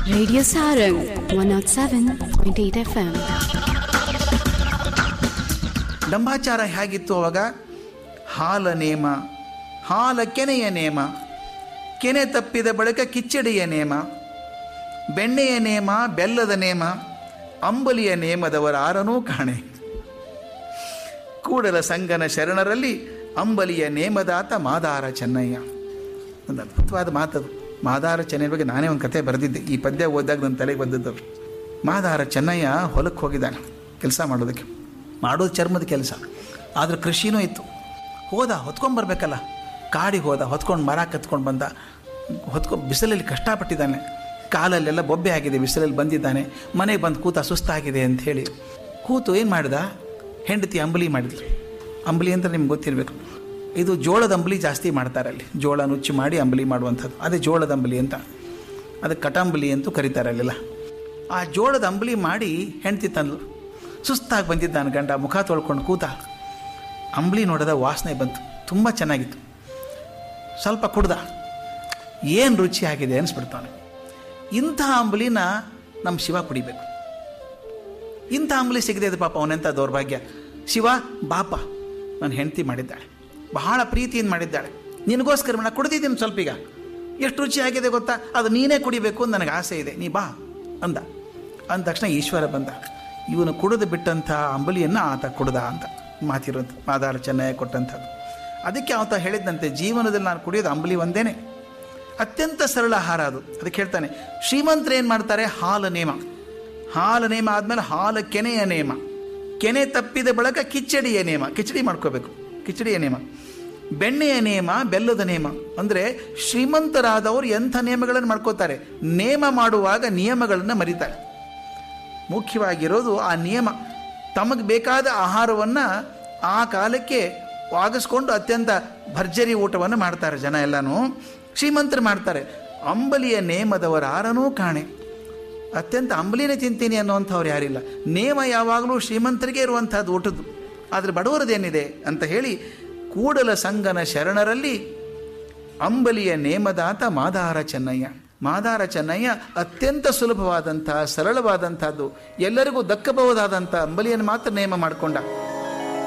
Radio Sarang 107.8 FM. ಡಂಬಾಚಾರ ಹೇಗಿತ್ತು ಅವಾಗ ಹಾಲ ನೇಮ ಹಾಲ ಕೆನೆಯ ನೇಮ ಕೆನೆ ತಪ್ಪಿದ ಬಳಿಕ ಕಿಚ್ಚಡಿಯ ನೇಮ ಬೆಣ್ಣೆಯ ನೇಮ ಬೆಲ್ಲದ ನೇಮ ಅಂಬಲಿಯ ನೇಮದವರ ಆರನೂ ಕಾಣೆ ಕೂಡಲ ಸಂಗನ ಶರಣರಲ್ಲಿ ಅಂಬಲಿಯ ನೇಮದಾತ ಮಾದಾರ ಚೆನ್ನಯ್ಯ ಒಂದು ಅದ್ಭುತವಾದ ಮಾತದು ಮಾದಾರ ಚೆನ್ನಯ್ಯ ಬಗ್ಗೆ ನಾನೇ ಒಂದು ಕತೆ ಬರೆದಿದ್ದೆ ಈ ಪದ್ಯ ಓದಿದಾಗ ನನ್ನ ತಲೆಗೆ ಬಂದದ್ದು ಮಾದಾರ ಚೆನ್ನಯ್ಯ ಹೊಲಕ್ಕೆ ಹೋಗಿದ್ದಾನೆ ಕೆಲಸ ಮಾಡೋದಕ್ಕೆ ಮಾಡೋದು ಚರ್ಮದ ಕೆಲಸ ಆದ್ರೆ ಕೃಷಿನೂ ಇತ್ತು ಹೋದ ಹೊತ್ಕೊಂಡ್ಬರ್ಬೇಕಲ್ಲ ಕಾಡಿಗೆ ಹೋದ ಹೊತ್ಕೊಂಡು ಮರ ಕತ್ಕೊಂಡು ಬಂದ ಹೊತ್ಕೊಂಡು ಬಿಸಿಲಲ್ಲಿ ಕಷ್ಟಪಟ್ಟಿದ್ದಾನೆ ಕಾಲಲ್ಲೆಲ್ಲ ಬೊಬ್ಬೆ ಆಗಿದೆ ಬಿಸಿಲಲ್ಲಿ ಬಂದಿದ್ದಾನೆ ಮನೆಗೆ ಬಂದು ಕೂತ ಸುಸ್ತಾಗಿದೆ ಅಂತ ಹೇಳಿ ಕೂತು ಏನು ಮಾಡಿದ ಹೆಂಡತಿ ಅಂಬಲಿ ಮಾಡಿದ್ಲು ಅಂಬಲಿ ಅಂತ ನಿಮ್ಗೆ ಗೊತ್ತಿರಬೇಕು ಇದು ಜೋಳದ ಅಂಬಲಿ ಜಾಸ್ತಿ ಮಾಡ್ತಾರೆ ಅಲ್ಲಿ ಜೋಳ ನುಚ್ಚು ಮಾಡಿ ಅಂಬಲಿ ಮಾಡುವಂಥದ್ದು ಅದೇ ಜೋಳದ ಅಂಬಲಿ ಅಂತ ಅದಕ್ಕೆ ಕಟಂಬಲಿ ಅಂತೂ ಕರೀತಾರೆ ಅಲ್ಲೆಲ್ಲ ಆ ಜೋಳದ ಅಂಬಲಿ ಮಾಡಿ ಹೆಂಡತಿ ತಂದ್ಲು ಸುಸ್ತಾಗಿ ಬಂದಿದ್ದಾನೆ ಗಂಡ ಮುಖ ತೊಳ್ಕೊಂಡು ಕೂತ ಅಂಬಲಿ ನೋಡಿದ ವಾಸನೆ ಬಂತು ತುಂಬ ಚೆನ್ನಾಗಿತ್ತು ಸ್ವಲ್ಪ ಕುಡ್ದ ಏನು ರುಚಿ ಆಗಿದೆ ಅನಿಸ್ಬಿಡ್ತಾನೆ ಇಂಥ ಅಂಬಲಿನ ನಮ್ಮ ಶಿವ ಕುಡಿಬೇಕು ಇಂಥ ಅಂಬಲಿ ಸಿಗದೆ ಇದು ಪಾಪ ಅವನೆಂಥ ದೌರ್ಭಾಗ್ಯ ಶಿವ ಬಾಪ ನನ್ನ ಹೆಂಡತಿ ಮಾಡಿದ್ದಾಳೆ ಬಹಳ ಪ್ರೀತಿಯಿಂದ ಮಾಡಿದ್ದಾಳೆ ನಿನಗೋಸ್ಕರ ನಾನು ಕುಡ್ದಿದ್ದೀನಿ ಸ್ವಲ್ಪ ಈಗ ಎಷ್ಟು ರುಚಿಯಾಗಿದೆ ಗೊತ್ತಾ ಅದು ನೀನೇ ಕುಡಿಬೇಕು ಅಂತ ನನಗೆ ಆಸೆ ಇದೆ ನೀ ಬಾ ಅಂದ ಅಂದ ತಕ್ಷಣ ಈಶ್ವರ ಬಂದ ಇವನು ಕುಡಿದು ಬಿಟ್ಟಂಥ ಅಂಬಲಿಯನ್ನು ಆತ ಕುಡ್ದ ಅಂತ ಮಾತಿರೋದು ಮಾದಾರ ಚೆನ್ನಯ್ಯ ಕೊಟ್ಟಂಥದ್ದು ಅದಕ್ಕೆ ಆತ ಹೇಳಿದಂತೆ ಜೀವನದಲ್ಲಿ ನಾನು ಕುಡಿಯೋದು ಅಂಬಲಿ ಒಂದೇನೆ ಅತ್ಯಂತ ಸರಳ ಆಹಾರ ಅದು ಅದಕ್ಕೆ ಹೇಳ್ತಾನೆ ಶ್ರೀಮಂತರು ಏನು ಮಾಡ್ತಾರೆ ಹಾಲು ನೇಮ ಹಾಲು ನೇಮ ಆದಮೇಲೆ ಹಾಲು ಕೆನೆಯ ನೇಮ ಕೆನೆ ತಪ್ಪಿದ ಬಳಿಕ ಕಿಚಡಿಯ ನೇಮ ಕಿಚಡಿ ಮಾಡ್ಕೋಬೇಕು ಕಿಚಡಿಯ ನೇಮ ಬೆಣ್ಣೆಯ ನೇಮ ಬೆಲ್ಲದ ನೇಮ ಅಂದರೆ ಶ್ರೀಮಂತರಾದವರು ಎಂಥ ನಿಯಮಗಳನ್ನು ಮಾಡ್ಕೋತಾರೆ ನೇಮ ಮಾಡುವಾಗ ನಿಯಮಗಳನ್ನು ಮರಿತಾರೆ ಮುಖ್ಯವಾಗಿರೋದು ಆ ನಿಯಮ ತಮಗೆ ಬೇಕಾದ ಆಹಾರವನ್ನು ಆ ಕಾಲಕ್ಕೆ ಆಗಿಸ್ಕೊಂಡು ಅತ್ಯಂತ ಭರ್ಜರಿ ಊಟವನ್ನು ಮಾಡ್ತಾರೆ ಜನ ಎಲ್ಲನೂ ಶ್ರೀಮಂತರು ಮಾಡ್ತಾರೆ ಅಂಬಲಿಯ ನೇಮದವರ ಆರನೂ ಕಾಣೆ ಅತ್ಯಂತ ಅಂಬಲಿನೇ ತಿಂತೀನಿ ಅನ್ನುವಂಥವ್ರು ಯಾರಿಲ್ಲ ನೇಮ ಯಾವಾಗಲೂ ಶ್ರೀಮಂತರಿಗೆ ಇರುವಂಥದ್ದು ಊಟದ್ದು ಆದರೆ ಬಡವರದೇನಿದೆ ಅಂತ ಹೇಳಿ ಕೂಡಲ ಸಂಗನ ಶರಣರಲ್ಲಿ ಅಂಬಲಿಯ ನೇಮದಾತ ಮಾದಾರ ಚೆನ್ನಯ್ಯ ಮಾದಾರ ಚೆನ್ನಯ್ಯ ಅತ್ಯಂತ ಸುಲಭವಾದಂಥ ಸರಳವಾದಂಥದ್ದು ಎಲ್ಲರಿಗೂ ದಕ್ಕಬಹುದಾದಂಥ ಅಂಬಲಿಯನ್ನು ಮಾತ್ರ ನೇಮ ಮಾಡಿಕೊಂಡ